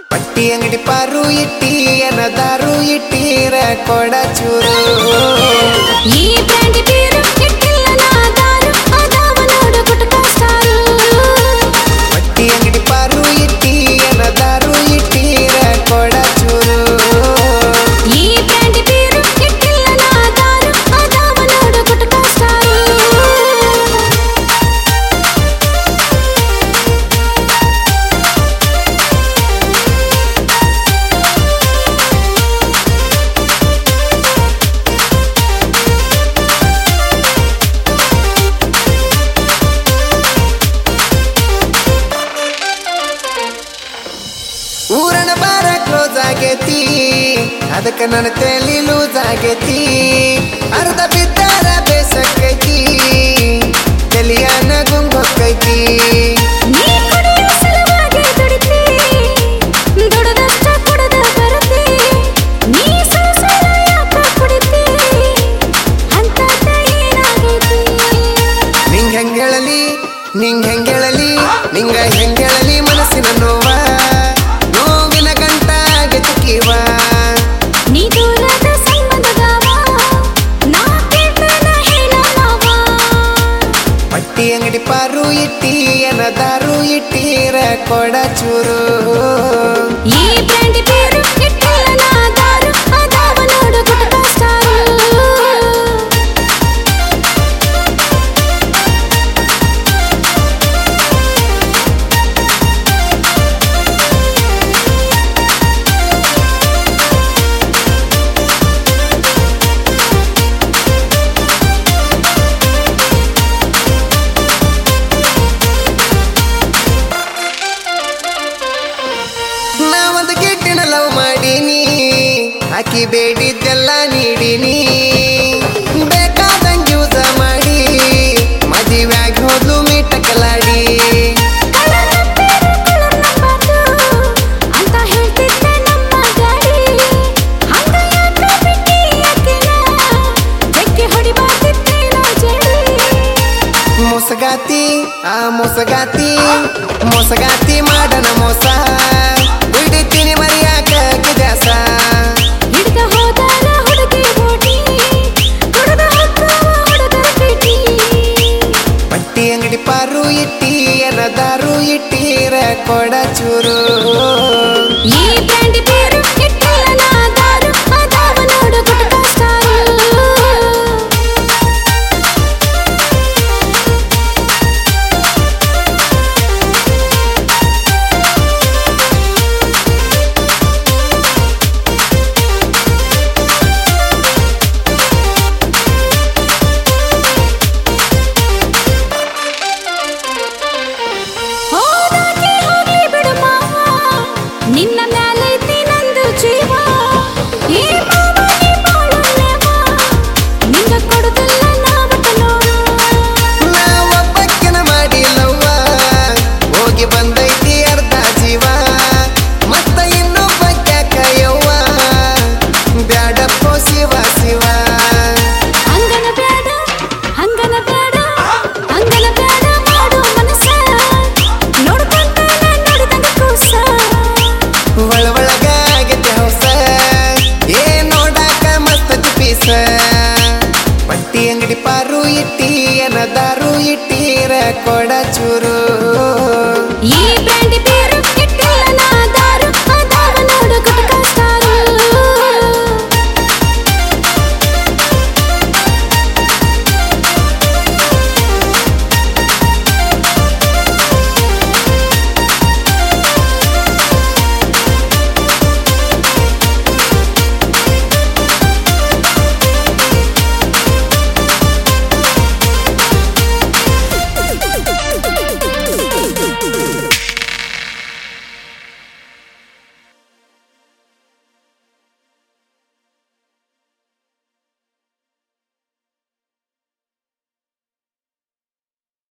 ಪಟ್ಟಿ ಅಂಗಡಿ ಪಾರು ಇಟ್ಟಿ ಏನದಾರು ಇಟ್ಟೀರ ಕೊಡ ಚೂರು ಈ ಬ್ರ್ಯಾಂಡ್ ಬೀರು ಇಟ್ಟಿಲ್ಲ ನಾದಾರು ಅದಾವ ನೋಡು ಗುಟ್ಕ ಸ್ಟಾರು ಪಟ್ಟಿ ಅಂಗಡಿ ಪಾರು ಇಟ್ಟಿ ಏನದಾರು ಇಟ್ಟೀರ ಕೊಡ ಚೂರು ಈ ಬ್ರ್ಯಾಂಡ್ ಬೀರು ಇಟ್ಟಿಲ್ಲ ನಾದಾರು ಅದಾವ ನೋಡು ಗುಟ್ಕ ಸ್ಟಾರು ಊರಣ ಬಾರ ಕ್ಲೋಸ್ ಆಗೇತಿ ಅದಕ್ಕೆ ನನ್ನ ತಲೆ ಲೂಸ್ ಆಗೇತಿ ಅರ್ಧ ಬಿದ್ದಾರ ಬೇಸಕ್ಕೈತಿ ತಲಿಯಾನ ಗುಂಗೊಕ್ಕೈತಿ ನೀ ಕುಡಿಯೋ ಸಲುವಾಗಿ ದುಡಿತಿ ದುಡದಷ್ಟ ಕುಡದ ಬರತಿ ನೀ ಸಂಸಾರ ಯಾಕ ಕುಡಿತಿ ಅಂತದ ಏನಾಗೈತಿ ನಿಂಗ್ ಹೆಂಗ್ ಹೇಳಲಿ ನಿಂಗ್ ಹೆಂಗ್ ಹೇಳಲಿ ನಿಂಗ ಹೆಂಗ್ ಹೇಳಲಿ ಮನಸ್ಸಿನ ನೋವ ನೋವಿನ ಗಂಟ ಗೆದಕಿವ ನೀ ದೂರದ ಸಂಬಂಧದವ ನಾ ಕೇಳ್ತಾನ ಹೇಳಲ್ಲವ ಪಟ್ಟಿ ಅಂಗಡಿ ಪಾರು ಇಟ್ಟಿ ಏನದಾರು ಇಟ್ಟೀರ ಕೊಡ ಚೂರು ಈ ಬ್ರ್ಯಾಂಡ್ ಬೇರು ಇಟ್ಟಿಲ್ಲ ನಾದಾರು ಅದಾವ ನೋಡು ಗುಟ್ಕ ಸ್ಟಾರು ನಾ ಒಂದು ಗಿಟ್ಟಿನ ಲವ್ ಮಾಡೀನಿ ಆಕಿ ಬೇಡಿದ್ದೆಲ್ಲ ನೀಡೀನಿ ಬೇಕಾದಂಗ್ ಯೂಸ ಮಾಡಿ ಮದುವೆಯಾಗಿ ಹೋದ್ಲು ಮೀಟ ಕಲಾಡಿ ಅಂತ ಹೇಳ್ತಿದ್ದೆ ನಮ್ಮ ಗಾಡಿ ಹಂಗ ಯಾಕ ಬಿಟ್ಟಿ ಅಕ್ಕಿನ ಬೆಕ್ಕೆ ಹೊಡಿಬಾರ್ದಿತ್ತೇನೋ ಜಡಿ ಮೋಸಗಾತಿ ಆ ಮೋಸಗಾತಿ ಮೋಸಗಾತಿ ಮಾಡನ ಮೋಸ ಬಿಡ್ತೀನಿ ಮರಿಯಾಕ ಕಿದ್ಯಾಸ ಹಿಡ್ಕ ಹೋದಾನ ಹುಡುಗಿ ಓಟಿ ಹುಡುಗ ಹತ್ತವ ಹುಡುಗರ ಪೇಟಿ ಪಟ್ಟಿ ಅಂಗಡಿ ಪಾರು ಇಟ್ಟಿ ಏನದಾರು ಇಟ್ಟೀರ ಕೊಡ ಚೂರು